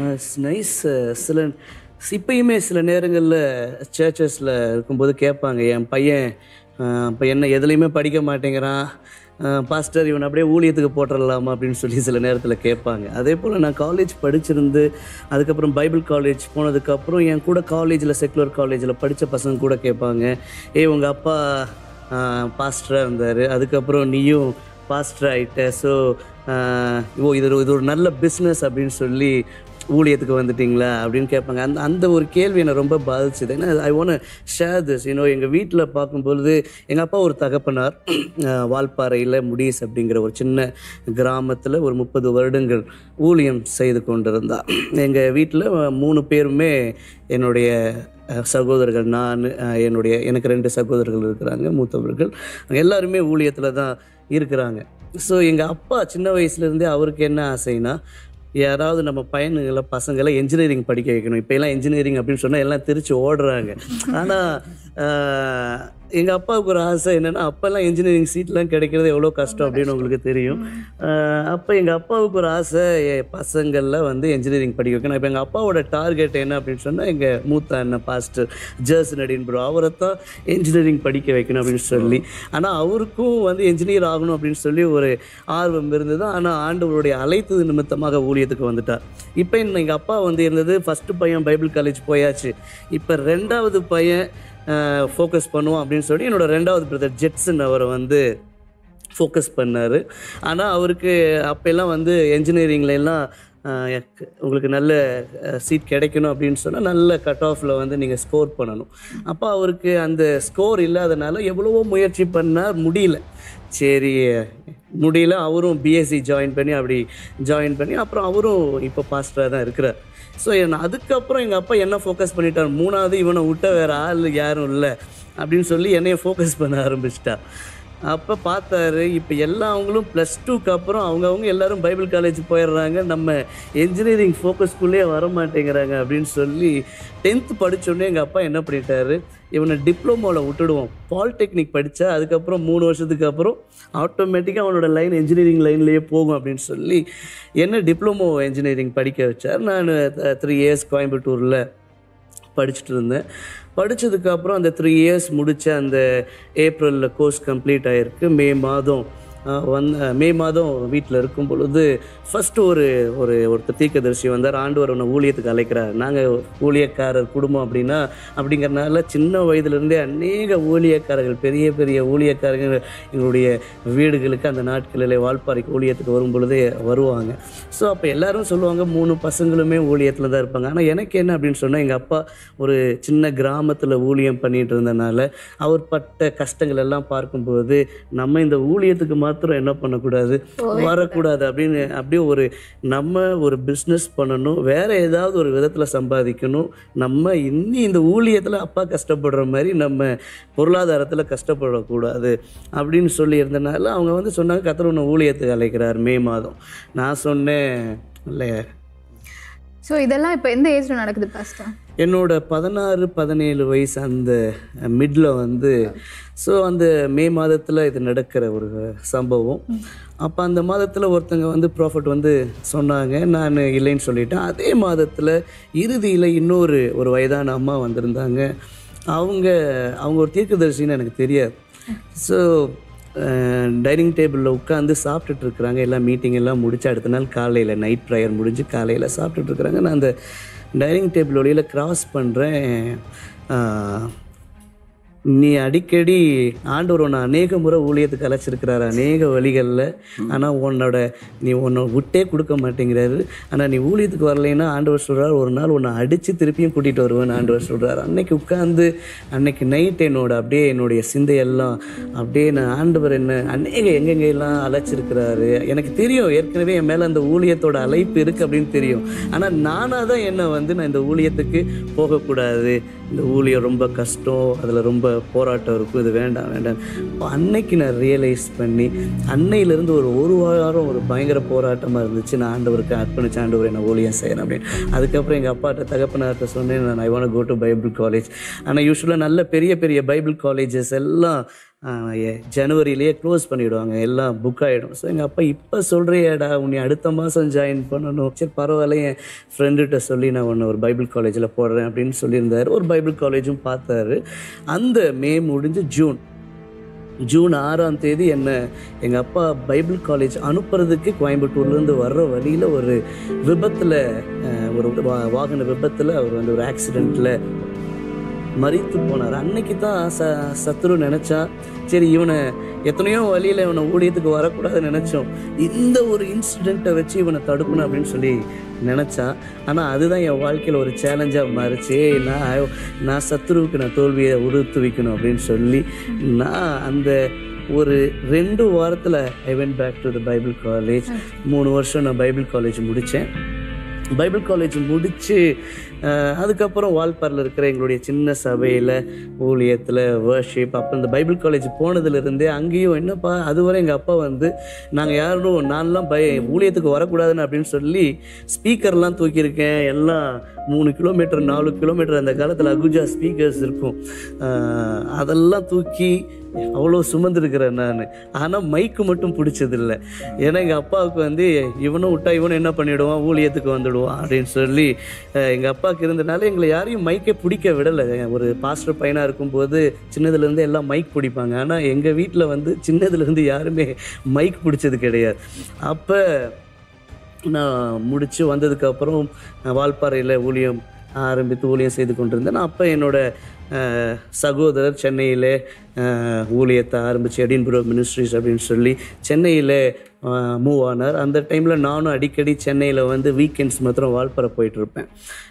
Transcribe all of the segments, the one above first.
it's nice சில இப்பயுமே சில நேரங்களில் சர்ச்சஸில் இருக்கும்போது கேட்பாங்க என் பையன் இப்போ என்ன எதுலேயுமே படிக்க மாட்டேங்கிறான் பாஸ்டர் இவன் அப்படியே ஊழியத்துக்கு போட்டுடலாமா அப்படின்னு சொல்லி சில நேரத்தில் கேட்பாங்க அதே போல் நான் காலேஜ் படிச்சிருந்து அதுக்கப்புறம் பைபிள் காலேஜ் போனதுக்கப்புறம் என் கூட காலேஜில் செக்குலர் காலேஜில் படித்த பசங்க கூட கேட்பாங்க ஏய் உங்கள் அப்பா பாஸ்டராக இருந்தார் அதுக்கப்புறம் நீயும் பாஸ்டர் ஆகிட்ட ஸோ ஓ இது ஒரு- இது ஒரு நல்ல பிஸ்னஸ் அப்படின்னு சொல்லி ஊழியத்துக்கு வந்துட்டீங்களா அப்படின்னு கேட்பாங்க அந்த அந்த ஒரு கேள்வி என்னை ரொம்ப பாதிச்சுது ஏன்னா I want share this you know எங்கள் வீட்டில் பார்க்கும்பொழுது எங்கள் அப்பா ஒரு தகப்பனார் அஹ், வால்பாறையில் முடிஸ் அப்படிங்கிற ஒரு சின்ன கிராமத்தில் ஒரு முப்பது வருடங்கள் ஊழியம் செய்து கொண்டிருந்தார் எங்கள் வீட்டில் மூணு பேருமே என்னுடைய அஹ், சகோதரர்கள் நான் அஹ், என்னுடைய எனக்கு ரெண்டு சகோதரர்கள் இருக்கிறாங்க மூத்தவர்கள் எல்லாருமே ஊழியத்தில் தான் இருக்கிறாங்க ஸோ எங்கள் அப்பா சின்ன வயசுலேருந்தே அவருக்கு என்ன ஆசைனா யாராவது நம்ம பையனுங்களை பசங்களை என்ஜினியரிங் படிக்க வைக்கணும் இப்போ எல்லாம் என்ஜினியரிங் அப்படின்னு சொன்னால் எல்லாம் திருச்சி ஓடுறாங்க ஆனால் எங்கள் அப்பாவுக்கு ஒரு ஆசை என்னென்னா அப்போல்லாம் என்ஜினியரிங் சீட்லாம் கிடைக்கிறது எவ்வளோ கஷ்டம் அப்படின்னு உங்களுக்கு தெரியும் அப்போ எங்கள் அப்பாவுக்கு ஒரு ஆசை என் பசங்களில் வந்து என்ஜினியரிங் படிக்க வைக்கணும் இப்போ எங்கள் அப்பாவோட டார்கெட் என்ன அப்படின்னு சொன்னால் எங்கள் மூத்த அண்ணன் பாஸ்டர் ஜர்ஸ் நடின் ப்ரோ அவரை தான் என்ஜினியரிங் படிக்க வைக்கணும் அப்படின்னு சொல்லி ஆனால் அவருக்கும் வந்து என்ஜினியர் ஆகணும் அப்படின்னு சொல்லி ஒரு ஆர்வம் இருந்தது ஆனால் ஆண்டவருடைய அழைத்தது நிமித்தமாக ஊழியத்துக்கு வந்துட்டார் இப்போ எங்கள் அப்பா வந்து இருந்தது ஃபஸ்ட்டு பையன் பைபிள் காலேஜ் போயாச்சு இப்போ ரெண்டாவது பையன் ஃபோக்கஸ் பண்ணுவோம் அப்படின்னு சொல்லி என்னோட ரெண்டாவது பிரதர் ஜெட்சன் அவரை வந்து ஃபோக்கஸ் பண்ணார் ஆனால் அவருக்கு அப்போல்லாம் வந்து என்ஜினியரிங்ல எல்லாம் ஆஹ், எக்- உங்களுக்கு நல்ல சீட் கிடைக்கணும் அப்படின்னு சொன்னால் நல்ல கட் ஆஃபில் வந்து நீங்கள் ஸ்கோர் பண்ணணும் அப்போ அவருக்கு அந்த ஸ்கோர் இல்லாதனால எவ்வளவோ முயற்சி பண்ணார் முடியல சரி முடியல அவரும் பிஎஸ்சி ஜாயின் பண்ணி அப்படி ஜாயின் பண்ணி அப்புறம் அவரும் இப்போ பாஸ்டராக தான் இருக்கிறார் ஸோ என்ன அதுக்கப்புறம் எங்கள் அப்பா என்ன ஃபோக்கஸ் பண்ணிட்டார் மூணாவது இவனை விட்ட வேற ஆள் யாரும் இல்லை அப்படின்னு சொல்லி என்னைய ஃபோக்கஸ் பண்ண ஆரம்பிச்சிட்டார் அப்போ பார்த்தாரு இப்போ எல்லாவங்களும் ப்ளஸ் டூக்கு அப்புறம் அவங்கவுங்க எல்லாரும் பைபிள் காலேஜ் போயிடுறாங்க நம்ம என்ஜினியரிங் ஃபோக்கஸ்குள்ளேயே வர மாட்டேங்கிறாங்க அப்படின்னு சொல்லி டென்த்து படித்தோடனே எங்கள் அப்பா என்ன பண்ணிட்டாரு இவனை டிப்ளமோவில் விட்டுடுவோம் பாலிடெக்னிக் படித்தா அதுக்கப்புறம் மூணு வருஷத்துக்கு அப்புறம் ஆட்டோமேட்டிக்காக அவனோட லைன் இன்ஜினியரிங் லைன்லேயே போகும் அப்படின்னு சொல்லி என்ன டிப்ளமோ இன்ஜினியரிங் படிக்க வச்சார் நான் த்ரீ இயர்ஸ் கோயம்புத்தூரில் படிச்சுட்டு இருந்தேன் படித்ததுக்கப்புறம் அந்த த்ரீ இயர்ஸ் முடித்த அந்த ஏப்ரலில் கோர்ஸ் கம்ப்ளீட் ஆகிருக்கு மே மாதம் வந்த மே மாதம் வீட்டில் இருக்கும் பொழுது ஃபஸ்ட்டு ஒரு ஒரு ஒருத்தர் தீர்க்கதரிசி வந்தார் ஆண்டவர் உன்னை ஊழியத்துக்கு அழைக்கிறார் நாங்கள் ஊழியக்காரர் குடும்பம் அப்படின்னா அப்படிங்கிறனால சின்ன வயதுலேருந்தே அநேக ஊழியக்காரர்கள் பெரிய பெரிய ஊழியக்காரர்கள் எங்களுடைய வீடுகளுக்கு அந்த நாட்களில் வால்பாறைக்கு ஊழியத்துக்கு வரும் பொழுதே வருவாங்க ஸோ அப்போ எல்லாரும் சொல்லுவாங்க மூணு பசங்களுமே ஊழியத்தில் தான் இருப்பாங்க ஆனால் எனக்கு என்ன அப்படின்னு சொன்னால் எங்கள் அப்பா ஒரு சின்ன கிராமத்தில் ஊழியம் பண்ணிட்டு இருந்தனால அவர் பட்ட கஷ்டங்கள் எல்லாம் பார்க்கும்போது நம்ம இந்த ஊழியத்துக்கு மாத்திரம் என்ன பண்ணக்கூடாது வரக்கூடாது அப்படின்னு அப்படியே ஒரு நம்ம ஒரு பிஸ்னஸ் பண்ணணும் வேற ஏதாவது ஒரு விதத்தில் சம்பாதிக்கணும் நம்ம இன்னி இந்த ஊழியத்தில் அப்பா கஷ்டப்படுற மாதிரி நம்ம பொருளாதாரத்தில் கஷ்டப்படக்கூடாது அப்படின்னு சொல்லி இருந்தனால அவங்க வந்து சொன்னாங்க கத்தர் உன்னை ஊழியத்துக்கு அழைக்கிறார் மே மாதம் நான் சொன்னேன் இல்லை ஸோ இதெல்லாம் இப்போ எந்த ஏஜ்ல நடக்குது பாஸ்டர் என்னோட பதினாறு பதினேழு வயசு அந்த மிடில் வந்து ஸோ அந்த மே மாதத்தில் இது நடக்கிற ஒரு சம்பவம் அப்போ அந்த மாதத்தில் ஒருத்தங்க வந்து ப்ராஃபிட் வந்து சொன்னாங்க நான் இல்லைன்னு சொல்லிட்டேன் அதே மாதத்தில் இறுதியில் இன்னொரு ஒரு வயதான அம்மா வந்திருந்தாங்க அவங்க அவங்க ஒரு தீர்க்கதரிசின்னு எனக்கு தெரியாது ஸோ டைனிங் டேபிளில் உட்காந்து சாப்பிட்டுட்டு இருக்கிறாங்க எல்லாம் மீட்டிங் எல்லாம் முடிச்சு அடுத்த நாள் காலையில் நைட் ப்ரேயர் முடிஞ்சு காலையில் சாப்பிட்டுட்டு இருக்கிறாங்க நான் அந்த டைனிங் டேபிள் வழியில் கிராஸ் பண்ணுறேன் நீ அடிக்கடி ஆண்டவர் உன்னை அநேக முறை ஊழியத்துக்கு அழைச்சிருக்கிறாரு அநேக வழிகளில் ஆனால் உன்னோட நீ உன்னை விட்டே கொடுக்க மாட்டேங்கிறாரு ஆனால் நீ ஊழியத்துக்கு வரலைன்னா ஆண்டவர் சொல்கிறார் ஒரு நாள் உன்னை அடித்து திருப்பியும் கூட்டிகிட்டு வருவேன்னு ஆண்டவர் சொல்கிறார் அன்னைக்கு உட்காந்து அன்னைக்கு நைட் என்னோட அப்படியே என்னுடைய சிந்தையெல்லாம் அப்படியே நான் ஆண்டவர் என்ன அநேக எங்கெங்கெல்லாம் அழைச்சிருக்கிறாரு எனக்கு தெரியும் ஏற்கனவே என் மேலே அந்த ஊழியத்தோட அழைப்பு இருக்குது அப்படின்னு தெரியும் ஆனால் நானாக தான் என்ன வந்து நான் இந்த ஊழியத்துக்கு போகக்கூடாது இந்த ஊழியம் ரொம்ப கஷ்டம் அதில் ரொம்ப போராட்டம் இருக்கும் இது வேண்டாம் வேண்டாம் அப்போ அன்னைக்கு நான் ரியலைஸ் பண்ணி அன்னையிலேருந்து ஒரு ஒரு வாரம் ஒரு பயங்கர போராட்டமாக இருந்துச்சு நான் ஆண்டவருக்கு அர்ப்பணிச்சு ஆண்டவர் என்ன ஊழியம் செய்கிறேன் அப்படின்னு அதுக்கப்புறம் எங்கள் அப்பாட்ட தகப்பனார்ட்ட சொன்னேன் நான் I want go to Bible college ஆனால் யூஸ்வலாக நல்ல பெரிய பெரிய பைபிள் காலேஜஸ் எல்லாம் ஜனவரியிலேயே க்ளோஸ் பண்ணிவிடுவாங்க எல்லாம் புக் ஆகிடும் ஸோ எங்கள் அப்பா இப்போ சொல்கிறியாடா உன்னை அடுத்த மாதம் ஜாயின் பண்ணணும் சரி பரவாயில்ல என் ஃப்ரெண்டுகிட்ட சொல்லி நான் ஒன்று ஒரு பைபிள் காலேஜில் போடுறேன் அப்படின்னு சொல்லியிருந்தார் ஒரு பைபிள் காலேஜும் பார்த்தாரு அந்த மே முடிஞ்சு ஜூன் ஜூன் ஆறாம் தேதி என்ன எங்கள் அப்பா பைபிள் காலேஜ் அனுப்புறதுக்கு கோயம்புத்தூர்லேருந்து வர்ற வழியில் ஒரு விபத்தில் ஒரு வா- வாகன விபத்தில் அவர் வந்து ஒரு ஆக்சிடெண்ட்டில் மறித்து போனார் அன்னைக்கு தான் ச சத்ரு நினச்சா சரி இவனை எத்தனையோ வழியில் இவனை ஊழியத்துக்கு வரக்கூடாதுன்னு நினச்சோம் இந்த ஒரு இன்சிடெண்ட்டை வச்சு இவனை தடுக்கணும் அப்படின்னு சொல்லி நினச்சான் ஆனால் அதுதான் என் வாழ்க்கையில் ஒரு சேலஞ்சாக மாறிச்சு ஏய், நான் நான் சத்ருவுக்கு நான் தோல்வியை உறுத்துவிக்கணும் அப்படின்னு சொல்லி நான் அந்த ஒரு ரெண்டு வாரத்தில் I went back to the Bible college மூணு வருஷம் நான் பைபிள் காலேஜ் முடித்தேன் பைபிள் காலேஜ் முடித்து அதுக்கப்புறம் வால்பாரில் இருக்கிற எங்களுடைய சின்ன சபையில் ஊழியத்தில் வர்ஷிப் அப்போ இந்த பைபிள் காலேஜ் போனதுலேருந்தே அங்கேயும் என்னப்பா அதுவரை எங்கள் அப்பா வந்து நாங்கள் யாரும் நான்லாம் பய ஊழியத்துக்கு வரக்கூடாதுன்னு அப்படின்னு சொல்லி ஸ்பீக்கர்லாம் தூக்கியிருக்கேன் எல்லாம் மூணு கிலோமீட்டர் நாலு கிலோமீட்டர் அந்த காலத்தில் அகுஜா ஸ்பீக்கர்ஸ் இருக்கும் அஹ், அதெல்லாம் தூக்கி அவ்வளோ சுமந்துருக்கிறேன் நான் ஆனால் மைக்கு மட்டும் பிடிச்சதில்ல ஏன்னா எங்கள் அப்பாவுக்கு வந்து இவனும் விட்டா இவனும் என்ன பண்ணிவிடுவான் ஊழியத்துக்கு வந்துடுவான் அப்படின்னு சொல்லி எங்கள் அப்பாவுக்கு இருந்தனால எங்களை யாரையும் மைக்கே பிடிக்க விடலை ஒரு பாஸ்டர் பையனாக இருக்கும்போது சின்னதுலேருந்து எல்லாம் மைக் பிடிப்பாங்க ஆனால் எங்கள் வீட்டில் வந்து சின்னதுலேருந்து யாருமே மைக் பிடிச்சது கிடையாது அப்போ நான் முடித்து வந்ததுக்கப்புறம் வால்பாறையில் ஊழியம் ஆரம்பித்து ஊழியம் செய்து கொண்டிருந்தேன் நான் அப்போ என்னோட அஹ், சகோதரர் சென்னையில் அஹ், ஊழியத்தை ஆரம்பித்து எடின்புரோ மினிஸ்ட்ரிஸ் அப்படின்னு சொல்லி சென்னையில் மூவ் ஆனார் அந்த டைமில் நானும் அடிக்கடி சென்னையில் வந்து வீக்கெண்ட்ஸ் மாத்திரம் வால்பாறை போயிட்டுருப்பேன்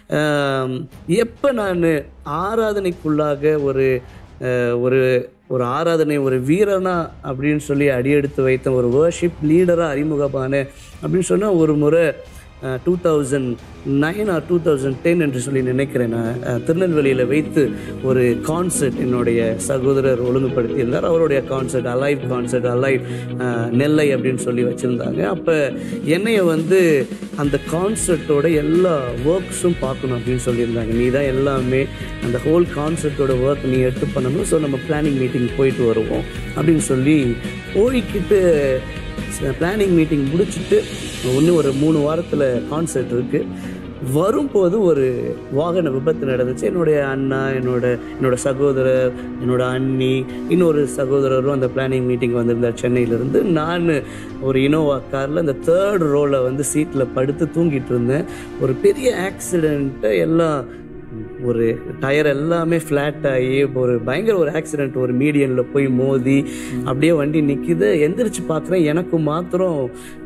எப்போ நான் ஆராதனைக்குள்ளாக ஒரு அஹ், ஒரு ஒரு ஆராதனை ஒரு வீரனா அப்படின்னு சொல்லி அடியெடுத்து வைத்த ஒரு வர்ஷிப் லீடராக அறிமுகமான அப்படின்னு சொன்னால் ஒரு முறை two thousand nine or two thousand ten என்று சொல்லி நினைக்கிறேன் நான் அஹ், திருநெல்வேலியில் வைத்து ஒரு கான்சர்ட் என்னுடைய சகோதரர் ஒழுங்குபடுத்தியிருந்தார் அவருடைய concert alive concert alive Nellai அப்படின்னு சொல்லி வச்சுருந்தாங்க அப்போ என்னைய வந்து அந்த கான்சர்ட்டோட எல்லா ஒர்க்ஸும் பார்க்கணும் அப்படின்னு சொல்லியிருந்தாங்க நீ தான் எல்லாமே அந்த ஹோல் கான்சர்ட்டோட ஒர்க் நீ எடுத்து பண்ணணும் ஸோ நம்ம பிளானிங் மீட்டிங் போயிட்டு வருவோம் அப்படின்னு சொல்லி போய்கிட்டு பிளானிங் மீட்டிங் முடிச்சுட்டு இன்னும் ஒரு மூணு வாரத்தில் கான்சர்ட் இருக்குது வரும்போது ஒரு வாகன விபத்து நடந்துச்சு என்னுடைய அண்ணா என்னோட என்னோட சகோதரர் என்னோட அண்ணி இன்னொரு சகோதரரும் அந்த பிளானிங் மீட்டிங் வந்திருந்தார் சென்னையிலேருந்து நான் ஒரு இனோவா காரில் அந்த தேர்ட் ரோவில் வந்து சீட்டில் படுத்து தூங்கிட்டு இருந்தேன் ஒரு பெரிய ஆக்சிடெண்ட்டை எல்லாம் ஒரு டயர் எல்லாமே ஃப்ளாட் ஆகி ஒரு பயங்கர ஒரு ஆக்சிடெண்ட் ஒரு மீடியனில் போய் மோதி அப்படியே வண்டி நிற்கிது எந்திரிச்சு பார்க்குறேன் எனக்கு மாத்திரம்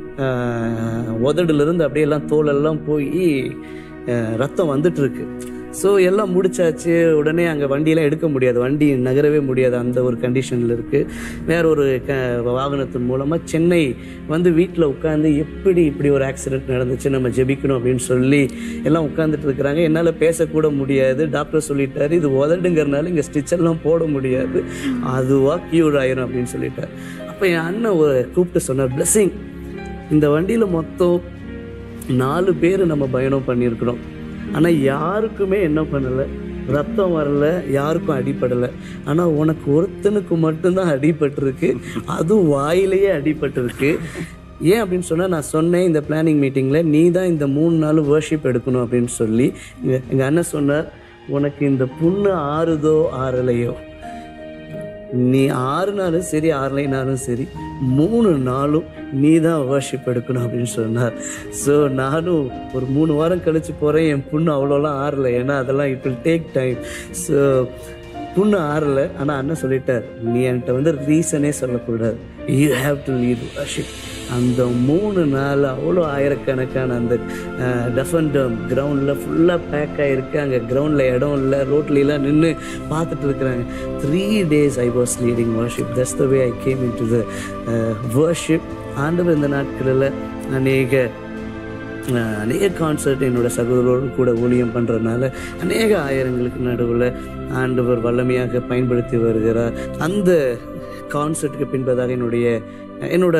ஆஹ், உதடுலேருந்து அப்படியே எல்லாம் தோலெல்லாம் போய் ஆஹ், ரத்தம் வந்துட்டு இருக்கு ஸோ எல்லாம் முடிச்சாச்சு உடனே அங்கே வண்டியெல்லாம் எடுக்க முடியாது வண்டி நகரவே முடியாது அந்த ஒரு கண்டிஷனில் இருக்குது வேற ஒரு க வாகனத்தின் மூலமாக சென்னை வந்து வீட்டில் உட்காந்து எப்படி இப்படி ஒரு ஆக்சிடென்ட் நடந்துச்சு நம்ம ஜெபிக்கணும் அப்படின்னு சொல்லி எல்லாம் உட்காந்துட்டு இருக்கிறாங்க என்னால் பேசக்கூட முடியாது டாக்டர் சொல்லிட்டாரு இது உதடுங்கிறனால இங்கே ஸ்டிச்செல்லாம் போட முடியாது அதுவாக க்யூர் ஆயிரும் அப்படின்னு சொல்லிட்டார் அப்போ என் அண்ணன் ஒரு கூப்பிட்டு சொன்னார் blessing இந்த வண்டியில் மொத்தம் நாலு பேர் நம்ம பயணம் பண்ணியிருக்கிறோம் ஆனால் யாருக்குமே என்ன பண்ணலை ரத்தம் வரல யாருக்கும் அடிபடலை ஆனால் உனக்கு ஒருத்தனுக்கு மட்டும்தான் அடிபட்டிருக்கு அதுவும் வாயிலேயே அடிபட்டிருக்கு ஏன் அப்படின்னு சொன்னால் நான் சொன்னேன் இந்த பிளானிங் மீட்டிங்கில் நீ தான் இந்த மூணு நாள் வர்ஷிப் எடுக்கணும் அப்படின்னு சொல்லி எங்கள் அண்ணன் சொன்னார் உனக்கு இந்த புண்ணு ஆறுதோ ஆறலையோ நீ ஆறு நாளும் சரி ஆறலைனாலும் சரி மூணு நாளும் நீ தான் வர்ஷிப் எடுக்கணும் அப்படின்னு சொன்னார் ஸோ நானும் ஒரு மூணு வாரம் கழிச்சு போகிறேன் என் புண்ணு அவ்வளோலாம் ஆறலை ஏன்னா அதெல்லாம் it will take time so புண்ணு ஆறலை ஆனால் அண்ணன் சொல்லிட்டார் நீ என்கிட்ட வந்து ரீசனே சொல்லக்கூடாது you have to lead worship அந்த மூணு நாள் அவ்வளோ ஆயிரக்கணக்கான அந்த டெஃபண்டம் கிரவுண்டில் ஃபுல்லாக பேக் ஆகிருக்கு அங்கே கிரவுண்டில் இடம் இல்லை ரோட்லலாம் நின்று பார்த்துட்டு இருக்கிறாங்க three days I was leading worship that's the way I came in to the worship ஆண்டவர் இந்த நாட்களில் அநேக அஹ், அநேக கான்சர்ட் என்னோட சகோதரரோடு கூட ஊழியம் பண்ணுறதுனால அநேக ஆயிரங்களுக்கு நடுவில் ஆண்டவர் வல்லமையாக பயன்படுத்தி வருகிறார் அந்த கான்சர்ட்டுக்கு பின்பதாக என்னுடைய என்னோட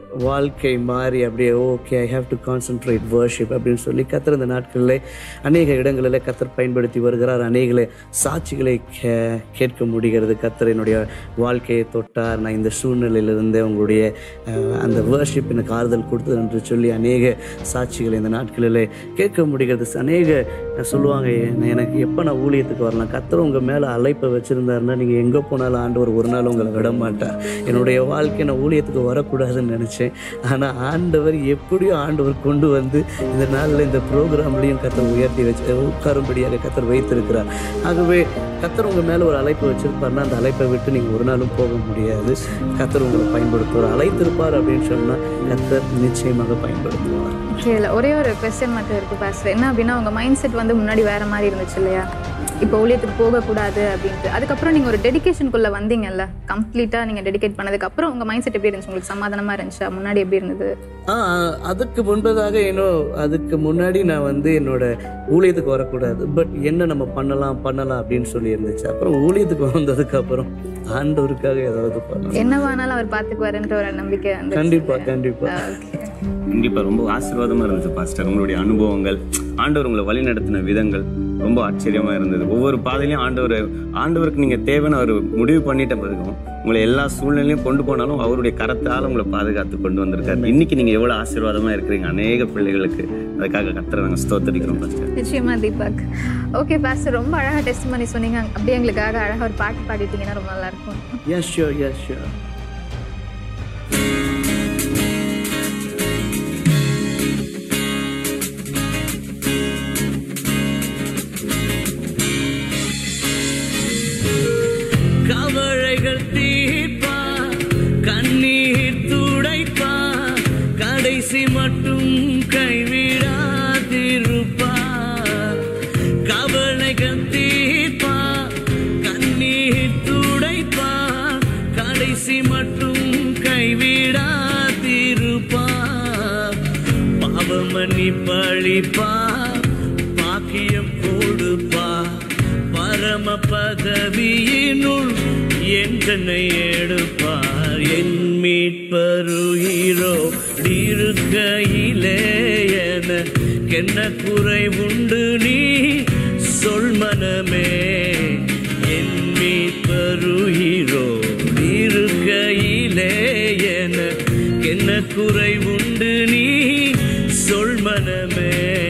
வாழ்க்கை மாறி அப்படியே okay I have to concentrate worship அப்படின்னு சொல்லி கத்தர் இந்த நாட்களில் அநேக இடங்களில் கத்தர் பயன்படுத்தி வருகிறார் அநேக சாட்சிகளை கே கேட்க முடிகிறது கத்தர் என்னுடைய வாழ்க்கையை தொட்டார் நான் இந்த சூழ்நிலையிலிருந்து உங்களுடைய அஹ், அந்த வர்ஷிப் எனக்கு ஆறுதல் கொடுத்தது என்று சொல்லி அநேக சாட்சிகளை இந்த நாட்களில் கேட்க முடிகிறது அநேக சொல்லுவாங்க "எ- எனக்கு எப்போ நான் ஊழியத்துக்கு வரலாம் கத்தர் உங்கள் மேலே அழைப்பை வச்சுருந்தாருன்னா நீங்கள் எங்கே போனாலும் ஆண்டவர் ஒரு நாள் உங்களை விட மாட்டார் என்னுடைய வாழ்க்கை நான் ஊழியத்துக்கு வரக்கூடாதுன்னு நினச்சேன் ஆனால் ஆண்டவர் எப்படியோ ஆண்டவர் கொண்டு வந்து இந்த நாளில் இந்த ப்ரோக்ராம்லேயும் கத்தர் உயர்த்தி வச்சு உட்காரும்படியாக கத்தர் வைத்திருக்கிறார் ஆகவே கத்தர் உங்கள் மேலே ஒரு அழைப்பு வச்சிருப்பாருன்னா அந்த அழைப்பை விட்டு நீங்கள் ஒரு நாளும் போக முடியாது கத்தர் உங்களை பயன்படுத்துவார் அழைத்திருப்பார் அப்படின்னு சொன்னால் கத்தர் நிச்சயமாக பயன்படுத்துவார் கேள ஒரே ஒரு கொஸ்டின் மட்டும் இருக்கு பாஸ்டர் என்ன அப்படின்னா உங்க மைண்ட் செட் வந்து முன்னாடி வேற மாதிரி இருந்துச்சு இல்லையா இப்போ ஊழியத்துக்கு போகக்கூடாது அப்படின்ட்டு அதுக்கப்புறம் நீங்கள் ஒரு டெடிகேஷனுக்குள்ளே வந்தீங்கல்ல கம்ப்ளீட்டாக நீங்கள் டெடிகேட் பண்ணதுக்கப்புறம் உங்கள் மைண்ட் செட் எப்படி இருந்துச்சு உங்களுக்கு சமாதானமாக இருந்துச்சா முன்னாடி எப்படி இருந்தது ஆ அதுக்கு முன்பதாக இன்னும் அதுக்கு முன்னாடி நான் வந்து என்னோட ஊழியத்துக்கு வரக்கூடாது பட் என்ன நம்ம பண்ணலாம் பண்ணலாம் அப்படின்னு சொல்லி இருந்துச்சு அப்புறம் ஊழியத்துக்கு வந்ததுக்கு அப்புறம் ஆண்டவருக்காக ஏதாவது பண்ணலாம் என்னவானாலும் அவர் பார்த்துக்குவாருன்ற ஒரு நம்பிக்கை வந்து கண்டிப்பா கண்டிப்பா ஓகே கண்டிப்பா ரொம்ப ஆசீர்வாதமா இருந்துச்சு பாஸ்டர் உங்களுடைய அனுபவங்கள் ஆண்டவர் உங்களை வழி நடத்தின விதங்கள் ரொம்ப ஆச்சரியமா இருந்தது ஒவ்வொரு பாதையிலையும் ஆண்டவர் ஆண்டவருக்கு நீங்க தேவைன்னு அவர் முடிவு பண்ணிட்ட பிறகும் உங்களை எல்லா சூழ்நிலையும் கொண்டு போனாலும் அவருடைய கரத்தால் உங்களை பாதுகாத்து கொண்டு வந்திருக்காரு இன்னைக்கு நீங்க எவ்வளவு ஆசீர்வாதமா இருக்கிறீங்க அநேக பிள்ளைகளுக்கு அதுக்காக கத்தரை நாங்க ஸ்தோத்தரிக்கிறோம் பாஸ்டர் நிச்சயமா தீபக் ஓகே பாஸ்டர் ரொம்ப அழகாக டெஸ்ட் பண்ணி சொன்னீங்க அப்படியே எங்களுக்காக அழகாக ஒரு பாட்டு பாடிட்டீங்கன்னா ரொம்ப நல்லா இருக்கும் எஸ் ஷியோர் எஸ் ஷியோர் கவலைகள் தீர்ப்பா கண்ணீர் துடைப்பா கடைசி மட்டும் கைவிடாதிருப்பா கவலைகள் தீர்ப்பா கண்ணீர் துடைப்பா கடைசி மட்டும் கைவிடாதிருப்பா பாவமணி பழிப்பா பாக்கியம் கொடுப்பா பரம பதவியினுள் என்னை எடுப்பார் என் மீட்பருகிறோ இருக்கையிலே என்ன குறை உண்டு நீ சொல் மனமே என் மீட்பருகிறோ இருக்கையிலே என்ன குறை உண்டு நீ சொல் மனமே